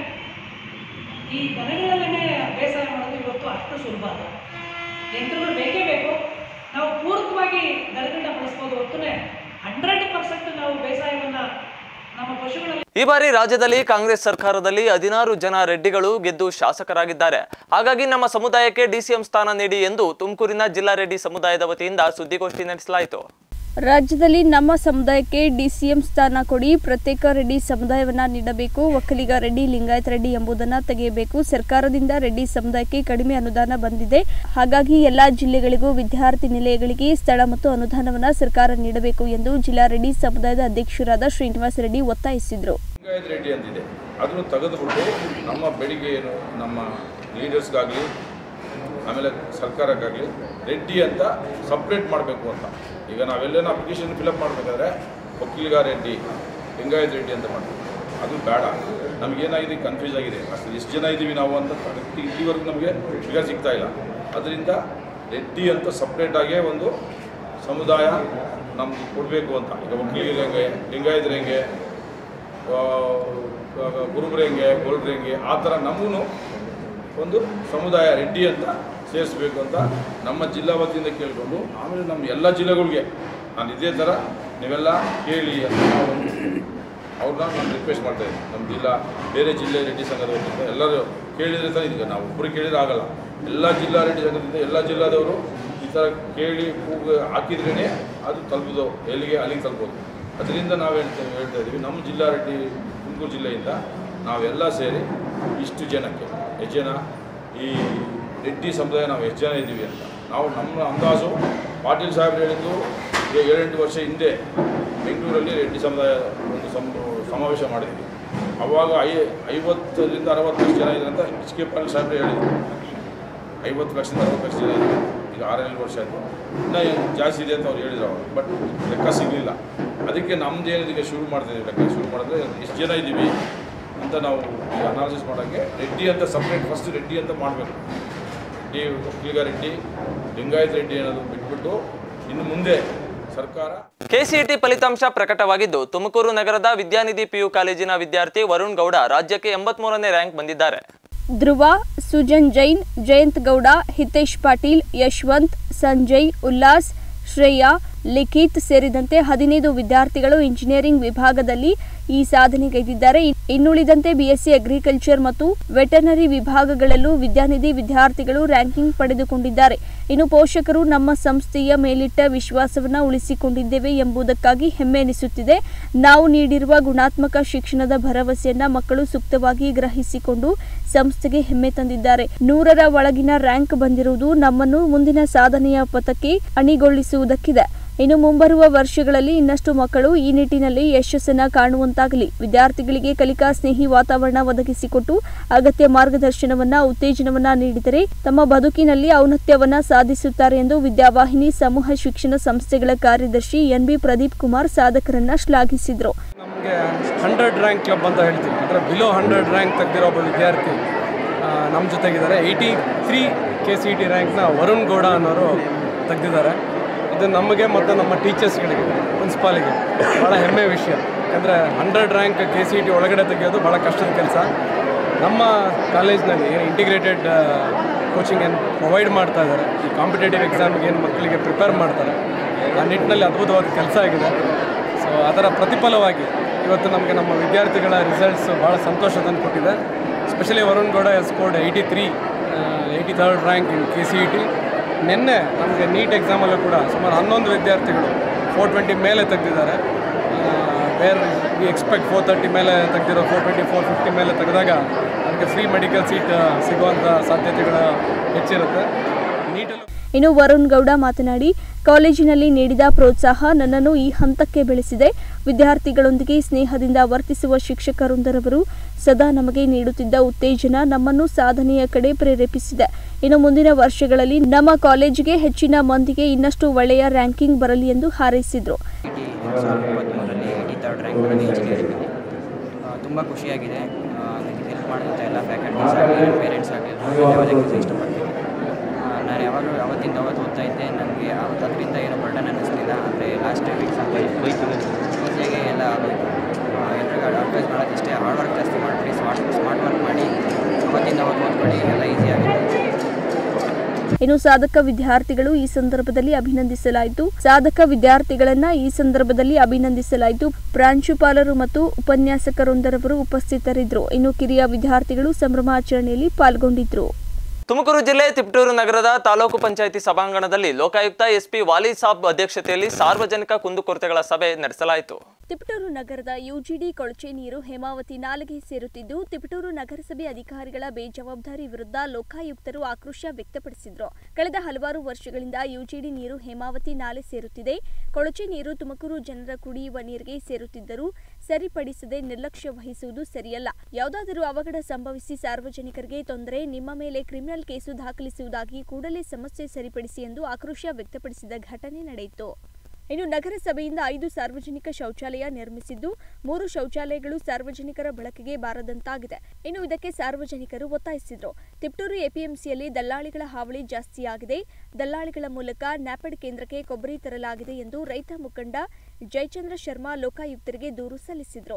S4: ಈ ದನಗಳಲ್ಲೇ ಬೇಸಾಯ ಮಾಡೋದು ಇವತ್ತು ಅಷ್ಟು ಸುಲಭ ಅಲ್ಲ ಯಂತ್ರಗಳು ಬೇಕೇ ಬೇಕು ನಾವು ಪೂರಕವಾಗಿ ದನಗಳನ್ನ ಬಳಸ್ಬೋದು ಹೊತ್ತುನೇ ಹಂಡ್ರೆಡ್ ಪರ್ಸೆಂಟ್ ನಾವು ಬೇಸಾಯವನ್ನು ನಮ್ಮ ಪಶುಗಳಲ್ಲಿ
S1: ಈ ಬಾರಿ ರಾಜ್ಯದಲ್ಲಿ ಕಾಂಗ್ರೆಸ್ ಸರ್ಕಾರದಲ್ಲಿ ಹದಿನಾರು ಜನ ರೆಡ್ಡಿಗಳು ಗೆದ್ದು ಶಾಸಕರಾಗಿದ್ದಾರೆ ಹಾಗಾಗಿ ನಮ್ಮ ಸಮುದಾಯಕ್ಕೆ ಡಿಸಿಎಂ ಸ್ಥಾನ ನೀಡಿ ಎಂದು ತುಮಕೂರಿನ ಜಿಲ್ಲಾ ರೆಡ್ಡಿ ಸಮುದಾಯದ ವತಿಯಿಂದ ಸುದ್ದಿಗೋಷ್ಠಿ ನಡೆಸಲಾಯಿತು
S2: ರಾಜ್ಯದಲ್ಲಿ ನಮ್ಮ ಸಮುದಾಯಕ್ಕೆ ಡಿಸಿಎಂ ಸ್ಥಾನ ಕೊಡಿ ಪ್ರತ್ಯೇಕ ರೆಡ್ಡಿ ಸಮುದಾಯವನ್ನ ನೀಡಬೇಕು ಒಕ್ಕಲಿಗ ರೆಡ್ಡಿ ಲಿಂಗಾಯತ್ ರೆಡ್ಡಿ ಎಂಬುದನ್ನು ತೆಗೆಯಬೇಕು ಸರ್ಕಾರದಿಂದ ರೆಡ್ಡಿ ಸಮುದಾಯಕ್ಕೆ ಕಡಿಮೆ ಅನುದಾನ ಬಂದಿದೆ ಹಾಗಾಗಿ ಎಲ್ಲಾ ಜಿಲ್ಲೆಗಳಿಗೂ ವಿದ್ಯಾರ್ಥಿ ನಿಲಯಗಳಿಗೆ ಸ್ಥಳ ಮತ್ತು ಅನುದಾನವನ್ನು ಸರ್ಕಾರ ನೀಡಬೇಕು ಎಂದು ಜಿಲ್ಲಾ ರೆಡ್ಡಿ ಸಮುದಾಯದ ಅಧ್ಯಕ್ಷರಾದ ಶ್ರೀನಿವಾಸ ರೆಡ್ಡಿ ಒತ್ತಾಯಿಸಿದರು
S8: ಲಿಂಗಾಯತ್ ರೆಡ್ಡಿ ಅಂತಿದೆ ಅದನ್ನು ತೆಗೆದುಬಿಟ್ಟು ನಮ್ಮ ಬೆಳಿಗ್ಗೆ ಏನು ನಮ್ಮ ಲೀಡರ್ಸ್ಗಾಗಲಿ ಆಮೇಲೆ ಸರ್ಕಾರಕ್ಕಾಗಲಿ ರೆಡ್ಡಿ ಅಂತ ಸಪ್ರೇಟ್ ಮಾಡಬೇಕು ಅಂತ ಈಗ ನಾವೆಲ್ಲೇನೋ ಅಪ್ಲಿಕೇಶನ್ ಫಿಲಪ್ ಮಾಡಬೇಕಾದ್ರೆ ಒಕ್ಕಲಿಗ ರೆಡ್ಡಿ ಲಿಂಗಾಯತ್ ರೆಡ್ಡಿ ಅಂತ ಮಾಡಬೇಕು ಅದು ಬೇಡ ನಮಗೇನಾಗಿದೆ ಕನ್ಫ್ಯೂಸ್ ಆಗಿದೆ ಅಷ್ಟು ಎಷ್ಟು ಜನ ಇದ್ದೀವಿ ನಾವು ಅಂತ correct ಇಲ್ಲಿವರೆಗೂ ನಮಗೆ ಫಿಗರ್ ಸಿಗ್ತಾ ಇಲ್ಲ ಅದರಿಂದ ರೆಡ್ಡಿ ಅಂತ ಸಪ್ರೇಟಾಗೇ ಒಂದು ಸಮುದಾಯ ನಮ್ಗೆ ಕೊಡಬೇಕು ಅಂತ ಈಗ ಒಕ್ಕಲಿಗರು ಹೆಂಗೆ ಲಿಂಗಾಯತರು ಹೆಂಗೆ ಆ, ಗುರುಬ್ರು ಹೆಂಗೆ ಗೋಲ್ಡ್ರು ಹೆಂಗೆ ಆ ಥರ ನಮಗೂ ಒಂದು ಸಮುದಾಯ ರೆಡ್ಡಿ ಅಂತ ಸೇರಿಸ್ಬೇಕು ಅಂತ ನಮ್ಮ ಜಿಲ್ಲಾ ವತಿಯಿಂದ ಕೇಳಿಕೊಂಡು ಆಮೇಲೆ ನಮ್ಮ ಎಲ್ಲ ಜಿಲ್ಲೆಗಳಿಗೆ ನಾನು ಇದೇ ಥರ ನೀವೆಲ್ಲ ಕೇಳಿ ಅಂತ ನಾವು ಅವ್ರನ್ನ ನಾನು ರಿಕ್ವೆಸ್ಟ್ ಮಾಡ್ತಾ ಇದ್ದೀನಿ ನಮ್ಮ ಜಿಲ್ಲಾ ಬೇರೆ ಜಿಲ್ಲೆ ರೆಡ್ಡಿ ಸಂಘದ ವತಿಯಿಂದ ಎಲ್ಲರೂ ಕೇಳಿದರೆ ತಾನೇ ಈಗ ನಾವು ಒಬ್ಬರು ಕೇಳಿದ್ರೆ ಆಗಲ್ಲ ಎಲ್ಲ ಜಿಲ್ಲಾ ರೆಡ್ಡಿ ಸಂಘದಿಂದ ಎಲ್ಲ ಜಿಲ್ಲಾದವರು ಈ ಥರ ಕೇಳಿ ಕೂಗು ಹಾಕಿದ್ರೇ ಅದು ತಲುಪೋದು ಎಲ್ಲಿಗೆ ಅಲ್ಲಿಗೆ ತಲುಪೋದು ಅದರಿಂದ ನಾವು ಹೇಳ್ತಾ ಹೇಳ್ತಾ ಇದ್ದೀವಿ ನಮ್ಮ ಜಿಲ್ಲಾ ರೆಡ್ಡಿ ತುಮಕೂರು ಜಿಲ್ಲೆಯಿಂದ ನಾವೆಲ್ಲ ಸೇರಿ ಇಷ್ಟು ಜನಕ್ಕೆ ಎಷ್ಟು ಜನ ಈ ರೆಡ್ಡಿ ಸಮುದಾಯ ನಾವು ಎಷ್ಟು ಜನ ಇದ್ದೀವಿ ಅಂತ ನಾವು ನಮ್ಮ ಅಂದಾಜು ಪಾಟೀಲ್ ಸಾಹೇಬ್ರು ಹೇಳಿದ್ದು ಏ- ಏಳೆಂಟು ವರ್ಷ ಹಿಂದೆ ಬೆಂಗಳೂರಲ್ಲಿ ರೆಡ್ಡಿ ಸಮುದಾಯ ಒಂದು ಸಮ ಸಮಾವೇಶ ಮಾಡಿದ್ವಿ ಅವಾಗ ಐ ಐವತ್ತರಿಂದ ಅರವತ್ತು ಲಕ್ಷ ಜನ ಇದ್ದಾರೆ ಅಂತ ಎಚ್ ಕೆ ಪಾಟೀಲ್ ಸಾಹೇಬ್ರು ಹೇಳಿದ್ರು ಐವತ್ತು ಲಕ್ಷದಿಂದ ಅರವತ್ತು ಲಕ್ಷ ಜನ ಇದ್ದಾರೆ ಈಗ ಆರೇಳು ವರ್ಷ ಆಯಿತು ಇನ್ನೂ ಏನು ಜಾಸ್ತಿ ಇದೆ ಅಂತ ಅವ್ರು ಹೇಳಿದ್ರು ಅವರು ಬಟ್ ಲೆಕ್ಕ ಸಿಗಲಿಲ್ಲ ಅದಕ್ಕೆ ನಮ್ದು ಏನಿದೆ ಈಗ ಶುರು ಮಾಡ್ತಿದ್ದೀವಿ ಲೆಕ್ಕ ಶುರು ಮಾಡಿದ್ರೆ ಎಷ್ಟು ಜನ ಇದ್ದೀವಿ ಅಂತ ನಾವು ಈಗ ಅನಾಲಿಸಿಸ್ ಮಾಡೋಕ್ಕೆ ರೆಡ್ಡಿ ಅಂತ ಸಪ್ರೇಟ್ ಫಸ್ಟ್ ರೆಡ್ಡಿ ಅಂತ ಮಾಡಬೇಕು ರೆಡ್ಡಿ ಒಕ್ಕಲಿಗ ರೆಡ್ಡಿ ಲಿಂಗಾಯತ್ ರೆಡ್ಡಿ ಅನ್ನೋದು ಬಿಟ್ಬಿಟ್ಟು ಇನ್ನು ಮುಂದೆ ಸರ್ಕಾರ
S1: ಕೆಸಿಇಟಿ ಫಲಿತಾಂಶ ಪ್ರಕಟವಾಗಿದ್ದು ತುಮಕೂರು ನಗರದ ವಿದ್ಯಾನಿಧಿ ಪಿಯು ಕಾಲೇಜಿನ ವಿದ್ಯಾರ್ಥಿ ವರುಣ್ ಗೌಡ ರಾಜ್ಯಕ್ಕೆ ಎಂಬತ್ಮೂರನೇ ರ್ಯಾಂಕ್ ಬಂದಿದ್ದಾರೆ
S2: ಧ್ರುವ ಸುಜನ್ ಜೈನ್ ಜಯಂತ್ ಗೌಡ ಹಿತೇಶ್ ಪಾಟೀಲ್ ಯಶವಂತ್ ಸಂಜಯ್ ಉಲ್ಲಾಸ್ ಶ್ರೇಯಾ ಲಿಖಿತ್ ಸೇರಿದಂತೆ ಹದಿನೈದು ವಿದ್ಯಾರ್ಥಿಗಳು ಇಂಜಿನಿಯರಿಂಗ್ ವಿಭಾಗದಲ್ಲಿ ಈ ಸಾಧನೆಗೈದಿದ್ದಾರೆ ಇನ್- ಇನ್ನುಳಿದಂತೆ ಬಿಎಸ್ಸಿ ಅಗ್ರಿಕಲ್ಚರ್ ಮತ್ತು ವೆಟರ್ನರಿ ವಿಭಾಗಗಳಲ್ಲೂ ವಿದ್ಯಾನಿಧಿ ವಿದ್ಯಾರ್ಥಿಗಳು ರ್ಯಾಂಕಿಂಗ್ ಪಡೆದುಕೊಂಡಿದ್ದಾರೆ ಇನ್ನು ಪೋಷಕರು ನಮ್ಮ ಸಂಸ್ಥೆಯ ಮೇಲಿಟ್ಟ ವಿಶ್ವಾಸವನ್ನ ಉಳಿಸಿಕೊಂಡಿದ್ದೇವೆ ಎಂಬುದಕ್ಕಾಗಿ ಹೆಮ್ಮೆ ಎನಿಸುತ್ತಿದೆ ನಾವು ನೀಡಿರುವ ಗುಣಾತ್ಮಕ ಶಿಕ್ಷಣದ ಭರವಸೆಯನ್ನ ಮಕ್ಕಳು ಸೂಕ್ತವಾಗಿ ಗ್ರಹಿಸಿಕೊಂಡು ಸಂಸ್ಥೆಗೆ ಹೆಮ್ಮೆ ತಂದಿದ್ದಾರೆ ನೂರರ ಒಳಗಿನ ರ್ಯಾಂಕ್ ಬಂದಿರುವುದು ನಮ್ಮನ್ನು ಮುಂದಿನ ಸಾಧನೆಯ ಪಥಕ್ಕೆ ಅಣಿಗೊಳಿಸುವುದಕ್ಕಿದೆ ಇನ್ನು ಮುಂಬರುವ ವರ್ಷಗಳಲ್ಲಿ ಇನ್ನಷ್ಟು ಮಕ್ಕಳು ಈ ನಿಟ್ಟಿನಲ್ಲಿ ಯಶಸ್ಸನ್ನ ಕಾಣುವಂತಾಗಲಿ ವಿದ್ಯಾರ್ಥಿಗಳಿಗೆ ಕಲಿಕಾ ಸ್ನೇಹಿ ವಾತಾವರಣ ಒದಗಿಸಿಕೊಟ್ಟು ಅಗತ್ಯ ಮಾರ್ಗದರ್ಶನವನ್ನ ಉತ್ತೇಜನವನ್ನ ನೀಡಿದರೆ ತಮ್ಮ ಬದುಕಿನಲ್ಲಿ ಔನ್ನತ್ಯವನ್ನ ಸಾಧಿಸುತ್ತಾರೆ ಎಂದು ವಿದ್ಯಾವಾಹಿನಿ ಸಮೂಹ ಶಿಕ್ಷಣ ಸಂಸ್ಥೆಗಳ ಕಾರ್ಯದರ್ಶಿ ಎನ್ ಬಿ ಪ್ರದೀಪ್ ಕುಮಾರ್ ಸಾಧಕರನ್ನ ಶ್ಲಾಘಿಸಿದರು
S9: ನಮಗೆ ಹಂಡ್ರೆಡ್ ರ್ಯಾಂಕ್ ಕ್ಲಬ್ ಅಂತ ಹೇಳ್ತೀವಿ ಅಂದರೆ ಬಿಲೋ ಹಂಡ್ರೆಡ್ ರ್ಯಾಂಕ್ ತೆಗೆದಿರೋ ಒಬ್ಬ ವಿದ್ಯಾರ್ಥಿ ನಮ್ಮ ಜೊತೆಗಿದ್ದಾರೆ eighty three K C T ರ್ಯಾಂಕ್ನ ವರುಣ್ ಗೌಡ ಅನ್ನೋರು ತೆಗೆದಿದ್ದಾರೆ ಇದು ನಮಗೆ ಮತ್ತು ನಮ್ಮ ಟೀಚರ್ಸ್ಗಳಿಗೆ ಪ್ರಿನ್ಸಿಪಾಲಿಗೆ ಭಾಳ ಹೆಮ್ಮೆ ವಿಷಯ ಯಾಕಂದರೆ hundred rank K C T ಒಳಗಡೆ ತೆಗೆಯೋದು ಭಾಳ ಕಷ್ಟದ ಕೆಲಸ ನಮ್ಮ ಕಾಲೇಜ್ನಲ್ಲಿ ಇಂಟಿಗ್ರೇಟೆಡ್ ಕೋಚಿಂಗ್ ಏನು ಪ್ರೊವೈಡ್ ಮಾಡ್ತಾ ಇದ್ದಾರೆ ಈ ಕಾಂಪಿಟೇಟಿವ್ ಎಕ್ಸಾಮ್ಗೆ ಏನು ಮಕ್ಕಳಿಗೆ ಪ್ರಿಪೇರ್ ಮಾಡ್ತಾರೆ ಆ ನಿಟ್ಟಿನಲ್ಲಿ ಅದ್ಭುತವಾದ ಕೆಲಸ ಆಗಿದೆ ಸೊ ಅದರ ಪ್ರತಿಫಲವಾಗಿ ಇವತ್ತು ನಮಗೆ ನಮ್ಮ ವಿದ್ಯಾರ್ಥಿಗಳ ರಿಸಲ್ಟ್ಸ್ ಭಾಳ ಸಂತೋಷ ತಂದುಕೊಟ್ಟಿದೆ specially Varun Gowda scored eighty three eighty third rank in K C E T ನಿನ್ನೆ ನಮಗೆ ನೀಟ್ ಎಕ್ಸಾಮಲ್ಲೂ ಕೂಡ ಸುಮಾರು ಹನ್ನೊಂದು ವಿದ್ಯಾರ್ಥಿಗಳು ಫೋರ್ ಟ್ವೆಂಟಿ ಮೇಲೆ ತೆಗೆದಿದ್ದಾರೆ ಬೇರೆ ವಿ ಎಕ್ಸ್ಪೆಕ್ಟ್ ಫೋರ್ ತರ್ಟಿ ಮೇಲೆ ತೆಗೆದಿರೋ ಫೋರ್ ಟ್ವೆಂಟಿ ಫೋರ್ ಫಿಫ್ಟಿ ಮೇಲೆ ತೆಗೆದಾಗ ಅದಕ್ಕೆ ಫ್ರೀ ಮೆಡಿಕಲ್ ಸೀಟ್ ಸಿಗುವಂಥ ಸಾಧ್ಯತೆಗಳು ಹೆಚ್ಚಿರುತ್ತೆ ನೀಟಲ್ಲೂ
S2: ಇನ್ನು ವರುಣ್ ಗೌಡ ಮಾತನಾಡಿ ಕಾಲೇಜಿನಲ್ಲಿ ನೀಡಿದ ಪ್ರೋತ್ಸಾಹ ನನ್ನನ್ನು ಈ ಹಂತಕ್ಕೆ ಬೆಳೆಸಿದೆ ವಿದ್ಯಾರ್ಥಿಗಳೊಂದಿಗೆ ಸ್ನೇಹದಿಂದ ವರ್ತಿಸುವ ಶಿಕ್ಷಕರೊಂದರವರು ಸದಾ ನಮಗೆ ನೀಡುತ್ತಿದ್ದ ಉತ್ತೇಜನ ನಮ್ಮನ್ನು ಸಾಧನೆಯ ಕಡೆ ಪ್ರೇರೇಪಿಸಿದೆ ಇನ್ನು ಮುಂದಿನ ವರ್ಷಗಳಲ್ಲಿ ನಮ್ಮ ಕಾಲೇಜಿಗೆ ಹೆಚ್ಚಿನ ಮಂದಿಗೆ ಇನ್ನಷ್ಟು ಒಳ್ಳೆಯ ರ್ಯಾಂಕಿಂಗ್ ಬರಲಿ ಎಂದು ಹಾರೈಸಿದರು
S10: ಸಾವಿರದ ಇಪ್ಪತ್ತ್ಮೂರರಲ್ಲಿ ಏಯ್ಟಿ ತರ್ಡ್ ರ್ಯಾಂಕ್ ಬರೋದು ಇಂಜಿನಿಯರಿಂಗಲ್ಲಿ ತುಂಬ ಖುಷಿಯಾಗಿದೆ ಆ, ನನಗೆ ಹೆಲ್ಪ್ ಮಾಡಿದಂಥ ಎಲ್ಲ ಫ್ಯಾಕಲ್ಟೀಸ್ ಆಗಲಿ ನನ್ನ ಪೇರೆಂಟ್ಸ್ ಆಗಲಿ ಧನ್ಯವಾದಕ್ಕೆ ಇಷ್ಟಪಡ್ತೀನಿ ಆ, ನಾನು ಯಾವಾಗಲೂ ಅವತ್ತಿಂದ ಅವತ್ತು ಓದ್ತಾ ಇದ್ದೆ ನನಗೆ ಅವತ್ತು ಅದರಿಂದ ಏನೋ ಬರ್ಡನ್ ಅನ್ನಿಸ್ಲಿಲ್ಲ ಅಂದರೆ ಲಾಸ್ಟ್ ಟೈಮ್ ಎಕ್ಸಾಮ್ಗೆ ಈಸಿಯಾಗಿ ಎಲ್ಲ ಆಗೋಯ್ತು ಆ, ಎಲ್ರಿಗೂ ಅಡ್ವೈಸ್ ಮಾಡೋದು ಇಷ್ಟೇ ಹಾರ್ಡ್ ವರ್ಕ್ ಜಾಸ್ತಿ ಮಾಡಿರಿ ಸ್ಮಾರ್ಟ್ ಸ್ಮಾರ್ಟ್ ವರ್ಕ್ ಮಾಡಿ ಅವತ್ತಿಂದ ಅವತ್ತು ಓದ್ಕೊಳ್ಳಿ ಎಲ್ಲ ಈಸಿ ಆಗುತ್ತೆ
S2: ಇನ್ನು ಸಾಧಕ ವಿದ್ಯಾರ್ಥಿಗಳು ಈ ಸಂದರ್ಭದಲ್ಲಿ ಅಭಿನಂದಿಸಲಾಯಿತು ಸಾಧಕ ವಿದ್ಯಾರ್ಥಿಗಳನ್ನ ಈ ಸಂದರ್ಭದಲ್ಲಿ ಅಭಿನಂದಿಸಲಾಯಿತು ಪ್ರಾಂಶುಪಾಲರು ಮತ್ತು ಉಪನ್ಯಾಸಕರೊಂದರವರು ಉಪಸ್ಥಿತರಿದ್ದರು ಇನ್ನು ಕಿರಿಯ ವಿದ್ಯಾರ್ಥಿಗಳು ಸಂಭ್ರಮಾಚರಣೆಯಲ್ಲಿ ಪಾಲ್ಗೊಂಡಿದ್ರು
S1: ತುಮಕೂರು ಜಿಲ್ಲೆ ತಿಪಟೂರು ನಗರದ ತಾಲೂಕು ಪಂಚಾಯಿತಿ ಸಭಾಂಗಣದಲ್ಲಿ ಲೋಕಾಯುಕ್ತ ಎಸ್ಪಿ ವಾಲಿ ಸಾಬ್ ಅಧ್ಯಕ್ಷತೆಯಲ್ಲಿ ಸಾರ್ವಜನಿಕ ಕುಂದುಕೊರತೆಗಳ ಸಭೆ ನಡೆಸಲಾಯಿತು
S2: ತಿಪಟೂರು ನಗರದ ಯುಜಿಡಿ ಕೊಳಚೆ ನೀರು ಹೇಮಾವತಿ ನಾಲೆಗೆ ಸೇರುತ್ತಿದ್ದು ತಿಪಟೂರು ನಗರಸಭೆ ಅಧಿಕಾರಿಗಳ ಬೇಜವಾಬ್ದಾರಿ ವಿರುದ್ಧ ಲೋಕಾಯುಕ್ತರು ಆಕ್ರೋಶ ವ್ಯಕ್ತಪಡಿಸಿದ್ರು ಕಳೆದ ಹಲವಾರು ವರ್ಷಗಳಿಂದ ಯುಜಿಡಿ ನೀರು ಹೇಮಾವತಿ ನಾಲೆ ಸೇರುತ್ತಿದೆ ಕೊಳಚೆ ನೀರು ತುಮಕೂರು ಜನರ ಕುಡಿಯುವ ನೀರಿಗೆ ಸೇರುತ್ತಿದ್ದರೂ ಸರಿಪಡಿಸದೆ ನಿರ್ಲಕ್ಷ್ಯ ವಹಿಸುವುದು ಸರಿಯಲ್ಲ ಯಾವುದಾದರೂ ಅವಘಡ ಸಂಭವಿಸಿ ಸಾರ್ವಜನಿಕರಿಗೆ ತೊಂದರೆ ನಿಮ್ಮ ಮೇಲೆ ಕ್ರಿಮಿನಲ್ ಕೇಸು ದಾಖಲಿಸುವುದಾಗಿ ಕೂಡಲೇ ಸಮಸ್ಯೆ ಸರಿಪಡಿಸಿ ಎಂದು ಆಕ್ರೋಶ ವ್ಯಕ್ತಪಡಿಸಿದ ಘಟನೆ ನಡೆಯಿತು ಇನ್ನು ನಗರಸಭೆಯಿಂದ ಐದು ಸಾರ್ವಜನಿಕ ಶೌಚಾಲಯ ನಿರ್ಮಿಸಿದ್ದು ಮೂರು ಶೌಚಾಲಯಗಳು ಸಾರ್ವಜನಿಕರ ಬಳಕೆಗೆ ಬಾರದಂತಾಗಿದೆ ಇನ್ನು ಇದಕ್ಕೆ ಸಾರ್ವಜನಿಕರು ಒತ್ತಾಯಿಸಿದ್ರು ತಿಪ್ಟೂರು ಎಪಿಎಂಸಿಯಲ್ಲಿ ದಲ್ಲಾಳಿಗಳ ಹಾವಳಿ ಜಾಸ್ತಿಯಾಗಿದೆ ದಲ್ಲಾಳಿಗಳ ಮೂಲಕ ನ್ಯಾಪೆಡ್ ಕೇಂದ್ರಕ್ಕೆ ಕೊಬ್ಬರಿ ತರಲಾಗಿದೆ ಎಂದು ರೈತ ಮುಖಂಡ ಜಯಚಂದ್ರ ಶರ್ಮಾ ಲೋಕಾಯುಕ್ತರಿಗೆ ದೂರು ಸಲ್ಲಿಸಿದ್ರು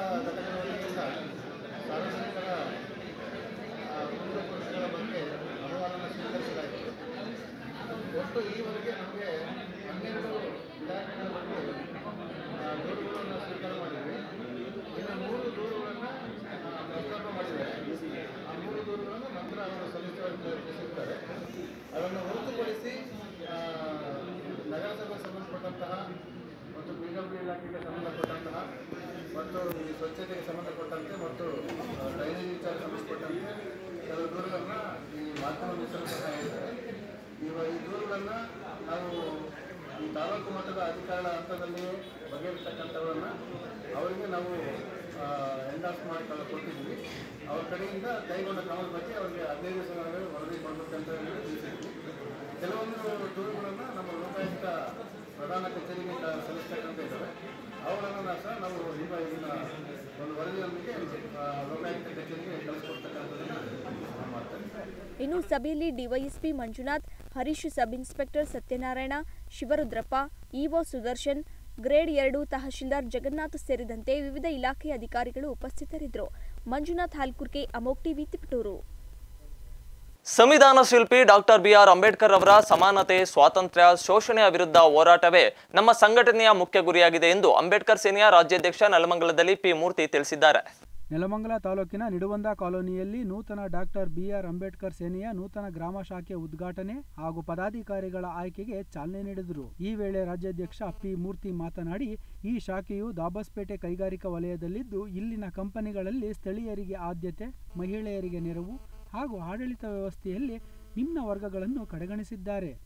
S5: ಒಟ್ಟು ಈವರೆಗೆ ನಮಗೆ ಹನ್ನೆರಡು ಇಲಾಖೆಗಳ ಬಗ್ಗೆ ಆ, ದೂರುಗಳನ್ನು ಸ್ವೀಕಾರ ಮಾಡಿದ್ವಿ ಇನ್ನು ಮೂರು ದೂರುಗಳನ್ನು ಪ್ರಸ್ತಾಪ ಮಾಡಿದ್ದಾರೆ ಆ ಮೂರು ದೂರುಗಳನ್ನು ನಂತರ ಅವರು ಸಲ್ಲಿಸಿರ್ತಾರೆ ಅದನ್ನು ಹೊರತುಪಡಿಸಿ ಆ, ನಗರಸಭೆಗೆ ಸಂಬಂಧಪಟ್ಟಂತಹ ಮತ್ತು ಪಿ ಡಬ್ಲ್ಯೂ ಇಲಾಖೆಗೆ ಸಂಬಂಧಪಟ್ಟಂತಹ ಮತ್ತು ಈ ಸ್ವಚ್ಛತೆಗೆ ಸಂಬಂಧಪಟ್ಟಂತೆ ಮತ್ತು ಆ, ಡ್ರೈನೇಜ್ ವಿಚಾರ ಸಂಬಂಧಪಟ್ಟಂತೆ ಕೆಲವು ದೂರುಗಳನ್ನ ಈ ಮಾಧ್ಯಮ ಮಿಶ್ರ ಹೇಳಿದ್ದಾರೆ ಇವಾಗ ಈ ದೂರುಗಳನ್ನು ನಾವು ಈ ತಾಲೂಕು ಮಟ್ಟದ ಅಧಿಕಾರಿಗಳ ಹಂತದಲ್ಲಿ ಬಗೆಹರಿಸ್ತಕ್ಕಂಥವನ್ನ ಅವರಿಗೆ ನಾವು ಎಂಡಾಸ್ ಮಾಡಿ ಕಳ್- ಕೊಟ್ಟಿದ್ದೀವಿ ಅವ್ರ ಕಡೆಯಿಂದ ಕೈಗೊಂಡ ಕ್ರಮದ ಬಗ್ಗೆ ಅವರಿಗೆ ಹದಿನೈದು ದಿವಸಗಳಲ್ಲಿ ವರದಿ ಕೊಡಬೇಕಂತ ಹೇಳಿ ತಿಳಿಸಿದ್ವಿ ಕೆಲವೊಂದು ದೂರುಗಳನ್ನು ನಮ್ಮ ಲೋಕಾಯುಕ್ತ ಪ್ರಧಾನ ಕಚೇರಿಗೆ ಕ- ಸಲ್ಲಿಸ್ತಕ್ಕಂಥ ಇದ್ದಾವೆ ಅವುಗಳನ್ನು ಸಹ ನಾವು ಈಗ ಈಗಿನ ಒಂದು ವರದಿಯೊಂದಿಗೆ ಆ, ಲೋಕಾಯುಕ್ತ ಕಚೇರಿಗೆ ಕಳಿಸ್ಕೊಡ್ತಕ್ಕಂಥದ್ದನ್ನು ನಾವು ಮಾಡ್ತಾ ಇದ್ದೀವಿ
S2: ಇನ್ನು ಸಭೆಯಲ್ಲಿ DYSP Manjunath Harish sub inspector Satyanarayana Shivarudrappa EO Sudarshan grade ಎರಡು ತಹಶೀಲ್ದಾರ್ ಜಗನ್ನಾಥ್ ಸೇರಿದಂತೆ ವಿವಿಧ ಇಲಾಖೆ ಅಧಿಕಾರಿಗಳು ಉಪಸ್ಥಿತರಿದ್ದರು ಮಂಜುನಾಥ್ ಹಾಲ್ಕುರ್ಕೆ ಅಮೋಕ್ ಟಿವಿ ತಿಪಟೂರು
S1: ಸಂವಿಧಾನ ಶಿಲ್ಪಿ ಡಾಕ್ಟರ್ ಬಿಆರ್ ಅಂಬೇಡ್ಕರ್ ಅವರ ಸಮಾನತೆ ಸ್ವಾತಂತ್ರ್ಯ ಶೋಷಣೆಯ ವಿರುದ್ಧ ಹೋರಾಟವೇ ನಮ್ಮ ಸಂಘಟನೆಯ ಮುಖ್ಯ ಗುರಿಯಾಗಿದೆ ಎಂದು ಅಂಬೇಡ್ಕರ್ ಸೇನೆಯ ರಾಜ್ಯಾಧ್ಯಕ್ಷ ನೆಲಮಂಗಲದಲ್ಲಿ ಪಿ ಮೂರ್ತಿ ತಿಳಿಸಿದ್ದಾರೆ
S11: ನೆಲಮಂಗಲ ತಾಲೂಕಿನ ನಿಡುವಂದ ಕಾಲೋನಿಯಲ್ಲಿ ನೂತನ ಡಾಕ್ಟರ್ ಬಿಆರ್ ಅಂಬೇಡ್ಕರ್ ಸೇನೆಯ ನೂತನ ಗ್ರಾಮ ಶಾಖೆ ಉದ್ಘಾಟನೆ ಹಾಗೂ ಪದಾಧಿಕಾರಿಗಳ ಆಯ್ಕೆಗೆ ಚಾಲನೆ ನೀಡಿದರು ಈ ವೇಳೆ ರಾಜ್ಯಾಧ್ಯಕ್ಷ ಪಿ ಮೂರ್ತಿ ಮಾತನಾಡಿ ಈ ಶಾಖೆಯು ದಾಬಸ್ಪೇಟೆ ಕೈಗಾರಿಕಾ ವಲಯದಲ್ಲಿದ್ದು ಇಲ್ಲಿನ ಕಂಪನಿಗಳಲ್ಲಿ ಸ್ಥಳೀಯರಿಗೆ ಆದ್ಯತೆ ಮಹಿಳೆಯರಿಗೆ ನೆರವು ಹಾಗೂ ಆಡಳಿತ ವ್ಯವಸ್ಥೆಯಲ್ಲಿ ನಿಮ್ನ ವರ್ಗಗಳನ್ನು ಕಡೆಗಣಿಸಿದ್ದಾರೆ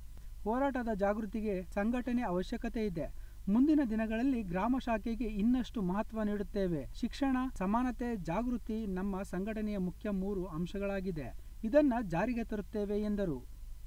S11: ಹೋರಾಟದ ಜಾಗೃತಿಗೆ ಸಂಘಟನೆ ಅವಶ್ಯಕತೆ ಇದೆ ಮುಂದಿನ ದಿನಗಳಲ್ಲಿ ಗ್ರಾಮ ಶಾಖೆಗೆ ಇನ್ನಷ್ಟು ಮಹತ್ವ ನೀಡುತ್ತೇವೆ ಶಿಕ್ಷಣ ಸಮಾನತೆ ಜಾಗೃತಿ ನಮ್ಮ ಸಂಘಟನೆಯ ಮುಖ್ಯ ಮೂರು ಅಂಶಗಳಾಗಿದೆ ಇದನ್ನ ಜಾರಿಗೆ ತರುತ್ತೇವೆ ಎಂದರು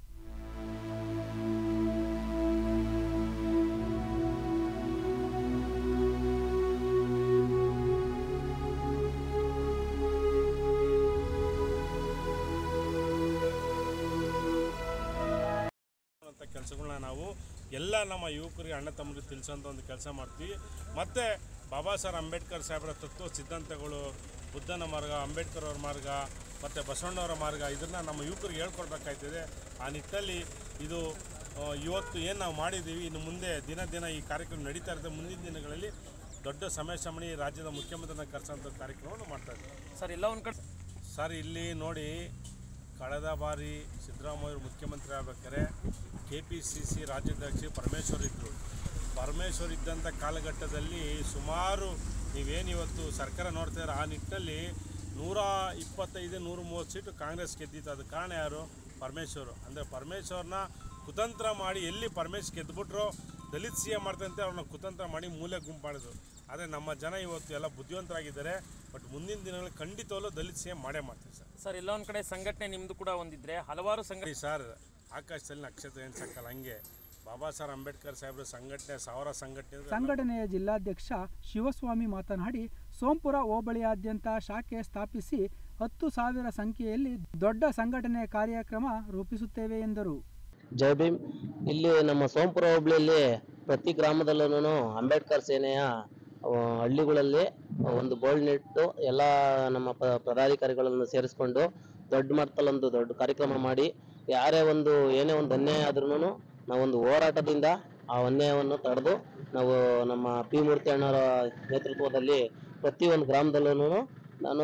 S12: ಅಂತ ಕೆಲಸಗಳನ್ನ ನಾವು ಎಲ್ಲ ನಮ್ಮ ಯುವಕರಿಗೆ ಅಣ್ಣ ತಮ್ಮರಿಗೆ ತಿಳಿಸೋಂಥ ಒಂದು ಕೆಲಸ ಮಾಡ್ತೀವಿ ಮತ್ತು ಬಾಬಾ ಸಾಹೇಬ್ ಅಂಬೇಡ್ಕರ್ ಸಾಹೇಬರ ತತ್ವ ಸಿದ್ಧಾಂತಗಳು ಬುದ್ಧನ ಮಾರ್ಗ ಅಂಬೇಡ್ಕರ್ ಅವ್ರ ಮಾರ್ಗ ಮತ್ತು ಬಸವಣ್ಣವರ ಮಾರ್ಗ ಇದನ್ನು ನಮ್ಮ ಯುವಕರಿಗೆ ಹೇಳ್ಕೊಡ್ಬೇಕಾಗ್ತದೆ ಆ ನಿಟ್ಟಲ್ಲಿ ಇದು ಆ, ಇವತ್ತು ಏನು ನಾವು ಮಾಡಿದ್ದೀವಿ ಇನ್ನು ಮುಂದೆ ದಿನ ದಿನ ಈ ಕಾರ್ಯಕ್ರಮ ನಡೀತಾ ಇರುತ್ತೆ ಮುಂದಿನ ದಿನಗಳಲ್ಲಿ ದೊಡ್ಡ ಸಮಯ ಸಮಣಿ ರಾಜ್ಯದ ಮುಖ್ಯಮಂತ್ರಿನ ಕರೆಸೋಂಥ ಕಾರ್ಯಕ್ರಮವನ್ನು ಮಾಡ್ತಾ ಇದ್ದೀವಿ
S13: ಸರ್ ಎಲ್ಲ ಒಂದು ಕಡೆ
S12: ಸರ್ ಇಲ್ಲಿ ನೋಡಿ ಕಳೆದ ಬಾರಿ ಸಿದ್ದರಾಮಯ್ಯವರು ಮುಖ್ಯಮಂತ್ರಿ ಆಗ್ಬೇಕಾದ್ರೆ ಕೆ ಪಿ ಸಿ ಸಿ ರಾಜ್ಯಾಧ್ಯಕ್ಷ ಪರಮೇಶ್ವರ್ ಇದ್ದರು ಪರಮೇಶ್ವರ್ ಇದ್ದಂಥ ಕಾಲಘಟ್ಟದಲ್ಲಿ ಸುಮಾರು ನೀವೇನು ಇವತ್ತು ಸರ್ಕಾರ ನೋಡ್ತಾ ಇರೋ ಆ ನಿಟ್ಟಿನಲ್ಲಿ ನೂರ ಇಪ್ಪತ್ತೈದು ನೂರ ಮೂವತ್ತು ಸೀಟು ಕಾಂಗ್ರೆಸ್ ಗೆದ್ದಿತ್ತು ಅದು ಕಾರಣ ಯಾರು ಪರಮೇಶ್ವರು ಅಂದರೆ ಪರಮೇಶ್ವರ್ನ ಕುತಂತ್ರ ಮಾಡಿ ಎಲ್ಲಿ ಪರಮೇಶ್ ಗೆದ್ದುಬಿಟ್ರೋ ದಲಿತ್ ಸಿ ಎಂ ಮಾಡ್ತಂತೆ ಅವ್ರನ್ನ ಕುತಂತ್ರ ಮಾಡಿ ಮೂಲೆ ಗುಂಪು ಮಾಡಿದ್ರು ಆದರೆ ನಮ್ಮ ಜನ ಇವತ್ತು ಎಲ್ಲ ಬುದ್ಧಿವಂತರಾಗಿದ್ದಾರೆ ಬಟ್ ಮುಂದಿನ ದಿನಗಳಲ್ಲಿ ಖಂಡಿತವಲ್ಲೂ ದಲಿತ್ ಸಿ ಎಂ ಮಾಡೇ ಮಾಡ್ತೀವಿ ಸರ್
S13: ಸರ್ ಎಲ್ಲ ಒಂದು ಕಡೆ ಸಂಘಟನೆ ನಿಮ್ಮದು ಕೂಡ ಒಂದಿದ್ರೆ ಹಲವಾರು ಸಂಘ
S12: ಸಂಘಟನೆ ಸರ್ ಆಕಾಶದಲ್ಲಿ ನಕ್ಷತ್ರ ಎಣ್ಸಕ್ಕಲ್ಲ ಹಂಗೆ ಬಾಬಾ ಸಾಹೇಬ್ ಅಂಬೇಡ್ಕರ್ ಸಾಹೇಬ್ರ ಸಂಘಟನೆ ಸಾವಿರ ಸಂಘಟನೆ ಇದ್ರೆ
S11: ಸಂಘಟನೆಯ ಜಿಲ್ಲಾಧ್ಯಕ್ಷ ಶಿವಸ್ವಾಮಿ ಮಾತನಾಡಿ ಸೋಂಪುರ ಹೋಬಳಿಯಾದ್ಯಂತ ಶಾಖೆ ಸ್ಥಾಪಿಸಿ ಹತ್ತು ಸಾವಿರ ಸಂಖ್ಯೆಯಲ್ಲಿ ದೊಡ್ಡ ಸಂಘಟನೆಯ ಕಾರ್ಯಕ್ರಮ ರೂಪಿಸುತ್ತೇವೆ ಎಂದರು
S14: ಜೈ ಭೀಮ್ ಇಲ್ಲಿ ನಮ್ಮ ಸೋಂಪುರ ಹೋಬಳಿಯಲ್ಲಿ ಪ್ರತಿ ಗ್ರಾಮದಲ್ಲೂ ಅಂಬೇಡ್ಕರ್ ಸೇನೆಯ ಆ, ಹಳ್ಳಿಗಳಲ್ಲಿ ಒಂದು ಬೋರ್ಡ್ ನೆಟ್ಟು ಎಲ್ಲ ನಮ್ಮ ಪ- ಪದಾಧಿಕಾರಿಗಳನ್ನು ಸೇರಿಸ್ಕೊಂಡು ದೊಡ್ಡ ಮಟ್ಟದಲ್ಲೊಂದು ದೊಡ್ಡ ಕಾರ್ಯಕ್ರಮ ಮಾಡಿ ಯಾರೇ ಒಂದು ಏನೇ ಒಂದು ಅನ್ಯಾಯ ಆದ್ರೂ ನಾವೊಂದು ಹೋರಾಟದಿಂದ ಆ ಅನ್ಯಾಯವನ್ನು ತಡೆದು ನಾವು ನಮ್ಮ ಪಿ ಮೂರ್ತಿ ಅಣ್ಣವರ ನೇತೃತ್ವದಲ್ಲಿ ಪ್ರತಿಯೊಂದು ಗ್ರಾಮದಲ್ಲೂ ನಾನು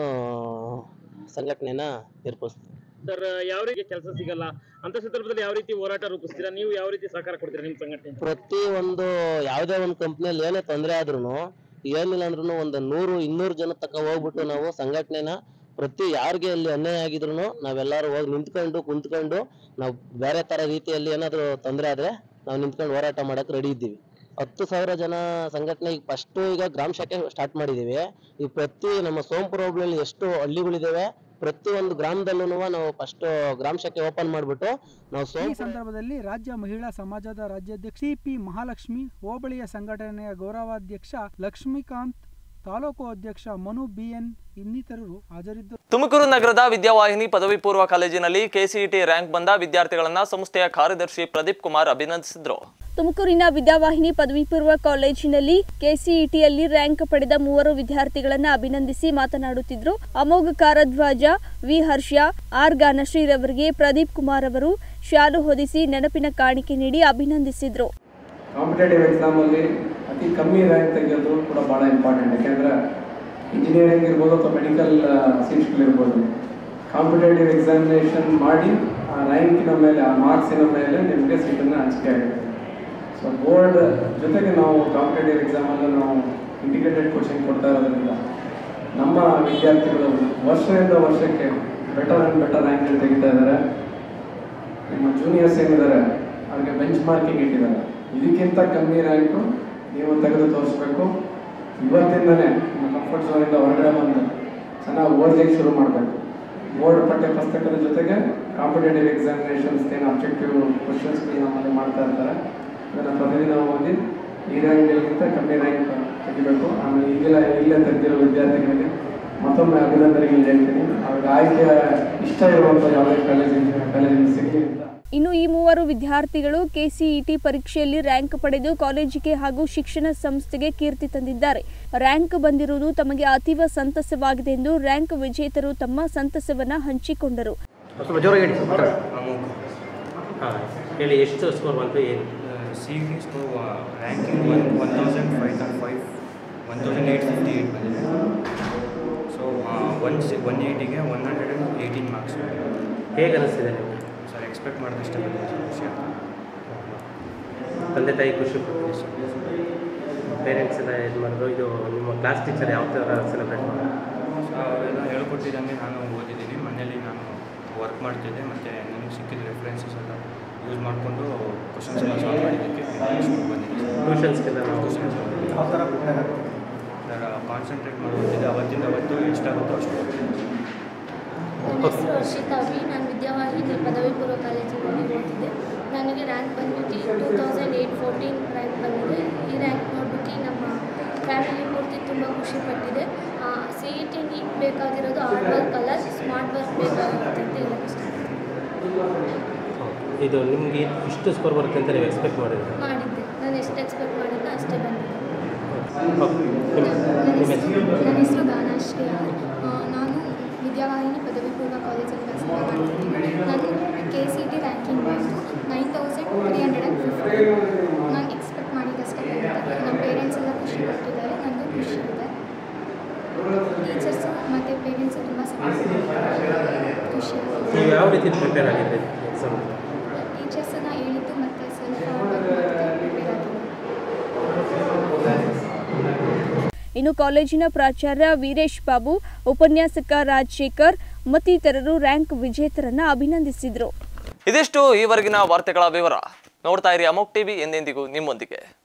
S14: ಸಂಘಟನೆನ ಏರ್ಪಡಿಸ್ತೀನಿ
S13: ಸರ್ ಯಾವ ರೀತಿ ಕೆಲಸ ಸಿಗಲ್ಲ ಅಂತ ಸಂದರ್ಭದಲ್ಲಿ ಯಾವ ರೀತಿ ಹೋರಾಟ ರೂಪಿಸ್ತೀರಾ ನೀವು ಯಾವ ರೀತಿ ಸಹಕಾರ ಕೊಡ್ತೀರಾ ನಿಮ್ಮ ಸಂಘಟನೆ
S14: ಪ್ರತಿ ಒಂದು ಯಾವುದೇ ಒಂದು ಕಂಪ್ನಿಯಲ್ಲಿ ಏನೇ ತೊಂದರೆ ಆದ್ರೂ ಏನಿಲ್ಲ ಅಂದ್ರೂ ಒಂದು ನೂರು ಇನ್ನೂರು ಜನ ತಕ ಹೋಗ್ಬಿಟ್ಟು ನಾವು ಸಂಘಟನೆನ ಪ್ರತಿ ಯಾರಿಗೆ ಅಲ್ಲಿ ಅನ್ಯಾಯ ಆಗಿದ್ರು ನಾವೆಲ್ಲರೂ ಹೋಗಿ ನಿಂತ್ಕೊಂಡು ಕುಂತ್ಕೊಂಡು ನಾವು ಬೇರೆ ತರ ರೀತಿಯಲ್ಲಿ ಏನಾದರೂ ತೊಂದರೆ ಆದ್ರೆ ನಾವು ನಿಂತ್ಕೊಂಡು ಹೋರಾಟ ಮಾಡಕ್ ರೆಡಿ ಇದ್ದೀವಿ ಹತ್ತು ಸಾವಿರ ಜನ ಸಂಘಟನೆ ಈಗ ಫಸ್ಟ್ ಈಗ ಗ್ರಾಮ ಶಾಖೆ ಸ್ಟಾರ್ಟ್ ಮಾಡಿದ್ದೀವಿ ಈ ಪ್ರತಿ ನಮ್ಮ ಸೋಂಪುರ ಹೋಬಳಿಯಲ್ಲಿ ಎಷ್ಟು ಹಳ್ಳಿಗಳಿದಾವೆ ಪ್ರತಿ ಒಂದು ಗ್ರಾಮದಲ್ಲೂ ನಾವು ಫಸ್ಟ್ ಗ್ರಾಮ ಶಾಖೆ ಓಪನ್ ಮಾಡ್ಬಿಟ್ಟು ನಾವು
S11: ಈ
S14: ಸೋಂಪುರ
S11: ಸಂದರ್ಭದಲ್ಲಿ ರಾಜ್ಯ ಮಹಿಳಾ ಸಮಾಜದ ರಾಜ್ಯಾಧ್ಯಕ್ಷ ಸಿಪಿ ಮಹಾಲಕ್ಷ್ಮಿ ಹೋಬಳಿಯ ಸಂಘಟನೆಯ ಗೌರವಾಧ್ಯಕ್ಷ ಲಕ್ಷ್ಮೀಕಾಂತ್ ತಾಲೂಕು ಅಧ್ಯಕ್ಷ ಮನು ಬಿಎನ್ ಇನ್ನಿತರರು ಹಾಜರಿದ್ದರು
S1: ತುಮಕೂರು ನಗರದ ವಿದ್ಯಾವಾಹಿನಿ ಪದವಿ ಪೂರ್ವ ಕಾಲೇಜಿನಲ್ಲಿ ಕೆಸಿಇಟಿ ರ್ಯಾಂಕ್ ಬಂದ ವಿದ್ಯಾರ್ಥಿಗಳನ್ನ ಸಂಸ್ಥೆಯ ಕಾರ್ಯದರ್ಶಿ ಪ್ರದೀಪ್ ಕುಮಾರ್ ಅಭಿನಂದಿಸಿದ್ರು
S2: ತುಮಕೂರಿನ ವಿದ್ಯಾವಾಹಿನಿ ಪದವಿ ಪೂರ್ವ ಕಾಲೇಜಿನಲ್ಲಿ ಕೆಸಿಇಟಿಯಲ್ಲಿ ರ್ಯಾಂಕ್ ಪಡೆದ ಮೂವರು ವಿದ್ಯಾರ್ಥಿಗಳನ್ನ ಅಭಿನಂದಿಸಿ ಮಾತನಾಡುತ್ತಿದ್ರು ಅಮೋಘ ಕಾರಧ್ವಜ ವಿ ಹರ್ಷ ಆರ್ ಗಾನಶ್ರೀರವರಿಗೆ ಪ್ರದೀಪ್ ಕುಮಾರ್ ಅವರು ಶಾಲು ಹೊದಿಸಿ ನೆನಪಿನ ಕಾಣಿಕೆ ನೀಡಿ ಅಭಿನಂದಿಸಿದ್ರು
S9: ಕಾಂಪಿಟೇಟಿವ್ ಎಕ್ಸಾಮಲ್ಲಿ ಅತಿ ಕಮ್ಮಿ ರ್ಯಾಂಕ್ ತೆಗೆಯೋದು ಕೂಡ ಭಾಳ ಇಂಪಾರ್ಟೆಂಟ್ ಯಾಕೆಂದರೆ ಇಂಜಿನಿಯರಿಂಗ್ ಇರ್ಬೋದು ಅಥವಾ ಮೆಡಿಕಲ್ ಸೀಟ್ಗಳಿರ್ಬೋದು ಕಾಂಪಿಟೇಟಿವ್ ಎಕ್ಸಾಮಿನೇಷನ್ ಮಾಡಿ ಆ ರ್ಯಾಂಕಿನ ಮೇಲೆ ಆ ಮಾರ್ಕ್ಸಿನ ಮೇಲೆ ನಿಮಗೆ ಸೀಟನ್ನು ಹಂಚಿಕೆ ಆಗುತ್ತೆ ಸೊ ಬೋರ್ಡ್ ಜೊತೆಗೆ ನಾವು ಕಾಂಪಿಟೇಟಿವ್ ಎಕ್ಸಾಮಲ್ಲಿ ನಾವು ಇಂಟಿಗ್ರೇಟೆಡ್ ಕೋಚಿಂಗ್ ಕೊಡ್ತಾ ಇರೋದ್ರಿಂದ ನಮ್ಮ ವಿದ್ಯಾರ್ಥಿಗಳು ವರ್ಷದಿಂದ ವರ್ಷಕ್ಕೆ ಬೆಟರ್ ಆ್ಯಂಡ್ ಬೆಟರ್ ರ್ಯಾಂಕ್ ತೆಗಿತಾ ಇದ್ದಾರೆ ನಿಮ್ಮ ಜೂನಿಯರ್ಸ್ ಏನಿದ್ದಾರೆ ಅವ್ರಿಗೆ ಬೆಂಚ್ ಮಾರ್ಕಿಂಗ್ ಇಟ್ಟಿದ್ದಾರೆ ಇದಕ್ಕಿಂತ ಕಮ್ಮಿ ರ್ಯಾಂಕು ನೀವು ತೆಗೆದು ತೋರಿಸ್ಬೇಕು ಇವತ್ತಿಂದನೇ ನಿಮ್ಮ ಕಂಫರ್ಟ್ ಝೋನಿಂದ ಹೊರಗಡೆ ಬಂದು ಚೆನ್ನಾಗಿ ಓದಲಿಕ್ಕೆ ಶುರು ಮಾಡಬೇಕು ಬೋರ್ಡ್ ಪಠ್ಯ ಪುಸ್ತಕದ ಜೊತೆಗೆ ಕಾಂಪಿಟೇಟಿವ್ ಎಕ್ಸಾಮಿನೇಷನ್ಸ್ ಏನು ಅಬ್ಜೆಕ್ಟಿವ್ ಕ್ವಶನ್ಸ್ಗಳು ನಮ್ಮಲ್ಲಿ ಮಾಡ್ತಾ ಇರ್ತಾರೆ ಅದನ್ನು ಪ್ರತಿದಿನ ಓದಿ ಈ ರ್ಯಾಂಕ್ಗಿಂತ ಕಮ್ಮಿ ರ್ಯಾಂಕ್ ತೆಗಿಬೇಕು ಆಮೇಲೆ ಈಗಿಲ್ಲ ಇಲ್ಲೇ ತೆಗೆದಿರೋ ವಿದ್ಯಾರ್ಥಿಗಳಿಗೆ ಮತ್ತೊಮ್ಮೆ ಅಭಿನಂದನೆಗಳು ಹೇಳ್ತೀನಿ ಅವ್ರಿಗೆ ಆಯ್ಕೆ ಇಷ್ಟ ಇರುವಂಥ ಯಾವುದೇ ಕಾಲೇಜಿನ ಕಾಲೇಜಿನ ಸಿಗಲಿ ಅಂತ
S2: ಇನ್ನು ಈ ಮೂವರು ವಿದ್ಯಾರ್ಥಿಗಳು ಕೆಸಿಇಟಿ ಪರೀಕ್ಷೆಯಲ್ಲಿ ರ್ಯಾಂಕ್ ಪಡೆದು ಕಾಲೇಜಿಗೆ ಹಾಗೂ ಶಿಕ್ಷಣ ಸಂಸ್ಥೆಗೆ ಕೀರ್ತಿ ತಂದಿದ್ದಾರೆ ರ್ಯಾಂಕ್ ಬಂದಿರುವುದು ತಮಗೆ ಅತೀವ ಸಂತಸವಾಗಿದೆ ಎಂದು ರ್ಯಾಂಕ್ ವಿಜೇತರು ತಮ್ಮ ಸಂತಸವನ್ನ ಹಂಚಿಕೊಂಡರು
S15: ಸ್ವಲ್ಪ ಜೋರಾಗಿ ಹೇಳಿ ಹಾಂ ಹೇಳಿ ಎಷ್ಟು ಸ್ಕೋರ್ ಬಂತು ಏನು
S10: C V score ranking one one thousand five thirty five one thousand eight fifty eight ಬಂದಿದೆ ಸೊ ಒನ್ ಸಿ ಒನ್ ಏಯ್ಟಿಗೆ one hundred and eighteen marks
S15: ಹೇಗೆ ಅನಿಸ್ತಿದೆ ನಿಮಗೆ
S10: ಸರ್ ಎಕ್ಸ್ಪೆಕ್ಟ್ ಮಾಡಿದಷ್ಟೇ ಬಂದಿದೆ ಸರ್ ಖುಷಿ ಆಗ್ತದೆ
S15: ತಂದೆ ತಾಯಿ ಖುಷಿ ಪೇರೆಂಟ್ಸ್ ಎಲ್ಲ ಇದು ಮಾಡಿದ್ರು ಇದು ನಿಮ್ಮ ಕ್ಲಾಸ್ ಟೀಚರ್ ಯಾವ ಥರ ಸೆಲೆಬ್ರೇಟ್ ಮಾಡೋದು
S10: ಸೊ ಅವರೆಲ್ಲ ಹೇಳ್ಕೊಟ್ಟಿದ್ದಂಗೆ ನಾನು ಓದಿದ್ದೀನಿ ಮನೇಲಿ ನಾನು ವರ್ಕ್ ಮಾಡ್ತಿದ್ದೆ ಮತ್ತು ನನಗೆ ಸಿಕ್ಕಿದ ರೆಫರೆನ್ಸಸ್ ಎಲ್ಲ
S16: ಯೂಸ್ ಮಾಡಿಕೊಂಡು ಕ್ವಶನ್ಸ್ ಎಲ್ಲ ಸಾಲ್ವ್ ಮಾಡಿದ್ದಕ್ಕೆ ಬಂದಿದೆ
S15: ಟ್ಯೂಷನ್ಸ್ಗೆಲ್ಲ ನಾವು
S16: ಯಾವ ಥರ ಪ್ರಿಪೇರ್ ಆಗುತ್ತೆ ಕಾನ್ಸಂಟ್ರೇಟ್ ಮಾಡುವಂತಿದೆ ಅವತ್ತಿಂದ ಅವತ್ತು ಎಷ್ಟಾಗುತ್ತೋ ಅಷ್ಟು
S17: ನನ್ನ ಹೆಸರು ಹರ್ಷಿತಾ ವಿ ನಾನು ವಿದ್ಯಾವಾಹಿನಿ ಪದವಿ ಪೂರ್ವ ಕಾಲೇಜಿನಲ್ಲಿ ಓದ್ತಿದ್ದೆ ನನಗೆ ರ್ಯಾಂಕ್ ಬಂದ್ಬಿಟ್ಟು two thousand eight fourteen rank ಬಂದಿದೆ ಈ ರ್ಯಾಂಕ್ ನೋಡ್ಬಿಟ್ಟು ನಮ್ಮ ಫ್ಯಾಮಿಲಿ ಪೂರ್ತಿ ತುಂಬ ಖುಷಿ ಪಟ್ಟಿದೆ ಸಿ ಇ ಟಿ ನೀಟ್ ಬೇಕಾಗಿರೋದು ಹಾರ್ಡ್ ವರ್ಕ್ ಅಲ್ಲ ಸ್ಮಾರ್ಟ್ ವರ್ಕ್ ಬೇಕಾಗುತ್ತೆ ಅಂತ ಹೇಳಕ್ಕೆ ಇಷ್ಟಪಡ್ತೀನಿ
S15: ಇದು ನಿಮಗೆ ಇಷ್ಟು ಸ್ಕೋರ್ ಬರುತ್ತೆ ಅಂತ ನೀವು ಎಕ್ಸ್ಪೆಕ್ಟ್ ಮಾಡಿದ್ರೆ
S17: ಮಾಡಿದ್ದೆ ನಾನು ಎಷ್ಟು ಎಕ್ಸ್ಪೆಕ್ಟ್ ಮಾಡಿದ್ದೆ ಅಷ್ಟೇ ಬಂದಿದೆ
S15: ನಿಮ್ಮ ಹೆಸರು
S17: ನನ್ನ ಹೆಸರು ಗಾನಾಶ್ರೀ ಆರ್ ಆ, ನಾನು ವಿದ್ಯಾವಾಹಿನಿ ಪದವಿ ಪೂರ್ವ ಕಾಲೇಜಲ್ಲಿ ಕೆಲಸ ಮಾಡ್ತಿದ್ದೀನಿ ನಾನು ಕೆ ಸಿ ಟಿ ರ್ಯಾಂಕಿಂಗ್ ಬಂದು nine thousand three hundred and fifty ನಾನು ಎಕ್ಸ್ಪೆಕ್ಟ್ ಮಾಡಿದ್ದಷ್ಟೇ ಬಂದಿದೆ ನಮ್ಮ ಪೇರೆಂಟ್ಸ್ ಎಲ್ಲ ಖುಷಿ ಪಟ್ಟಿದ್ದಾರೆ ನನಗೂ ಖುಷಿ ಇದೆ ಟೀಚರ್ಸು ಮತ್ತು ಪೇರೆಂಟ್ಸು ತುಂಬ ಸಪೋರ್ಟ್ ಖುಷಿ
S15: ನೀವು ಯಾವ ರೀತಿ ಪ್ರಿಪೇರ್ ಆಗಿದ್ರಿ ಎಕ್ಸಾಮ್
S17: ಟೀಚರ್ಸನ್ನು ಹೇಳಿದ್ದು ಮತ್ತು ಸೆಲ್ಫ್ ವರ್ಕ್ ಮಾಡ್ತಾ ಪ್ರಿಪೇರ್ ಆಗಿದ್ದೀನಿ
S2: ಇನ್ನು ಕಾಲೇಜಿನ ಪ್ರಾಚಾರ್ಯ ವೀರೇಶ್ ಬಾಬು ಉಪನ್ಯಾಸಕ ರಾಜಶೇಖರ್ ಮತ್ತಿತರರು ರ್ಯಾಂಕ್ ವಿಜೇತರನ್ನ ಅಭಿನಂದಿಸಿದರು
S1: ಇದಿಷ್ಟು ಈವರೆಗಿನ ವಾರ್ತೆಗಳ ವಿವರ ನೋಡ್ತಾ ಇರಿ ಅಮೋಕ್ ಟಿವಿ ಎಂದೆಂದಿಗೂ ನಿಮ್ಮೊಂದಿಗೆ